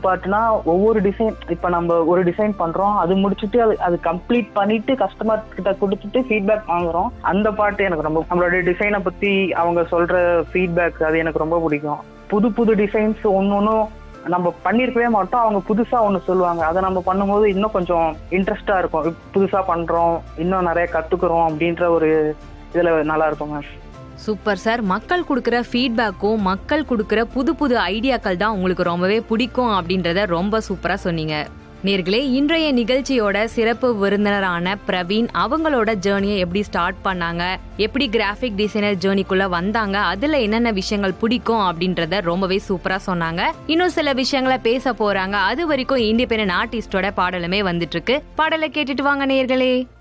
பார்ட்னா ஒவ்வொரு டிசைன் இப்ப நம்ம ஒரு டிசைன் பண்றோம் அது முடிச்சுட்டு அது அது கம்ப்ளீட் பண்ணிட்டு கஸ்டமர் கிட்ட கொடுத்துட்டு ஃபீட்பேக் வாங்குறோம் அந்த பார்ட் எனக்கு ரொம்ப நம்மளோட டிசைனை பத்தி அவங்க சொல்ற ஃபீட்பேக் அது எனக்கு ரொம்ப பிடிக்கும் புது புது டிசைன்ஸ் ஒன்னொன்னும் நம்ம பண்ணிருக்கவே மாட்டோம் அவங்க புதுசா ஒண்ணு சொல்லுவாங்க அதை நம்ம பண்ணும்போது இன்னும் கொஞ்சம் இன்ட்ரெஸ்டா இருக்கும் இப் புதுசா பண்றோம் இன்னும் நிறைய கத்துக்கிறோம் அப்படின்ற ஒரு இதுல நல்லா இருக்கும் மேம் சூப்பர் சார் மக்கள் கொடுக்குற ஃபீட்பேக்கும் மக்கள் கொடுக்குற புது புது ஐடியாக்கள் தான் உங்களுக்கு ரொம்பவே பிடிக்கும் அப்படின்றத ரொம்ப சூப்பரா சொன்னீங்க நேர்களே இன்றைய நிகழ்ச்சியோட சிறப்பு விருந்தினரான பிரவீன் அவங்களோட ஜேர்னியை எப்படி ஸ்டார்ட் பண்ணாங்க எப்படி கிராஃபிக் டிசைனர் ஜேர்னிக்குள்ள வந்தாங்க அதுல என்னென்ன விஷயங்கள் பிடிக்கும் அப்படின்றத ரொம்பவே சூப்பரா சொன்னாங்க இன்னும் சில விஷயங்களை பேச போறாங்க அது வரைக்கும் இண்டிபெண்டன்ட் ஆர்டிஸ்டோட பாடலுமே வந்துட்டு இருக்கு பாடலை கேட்டுட்டு வாங்க நேர்களே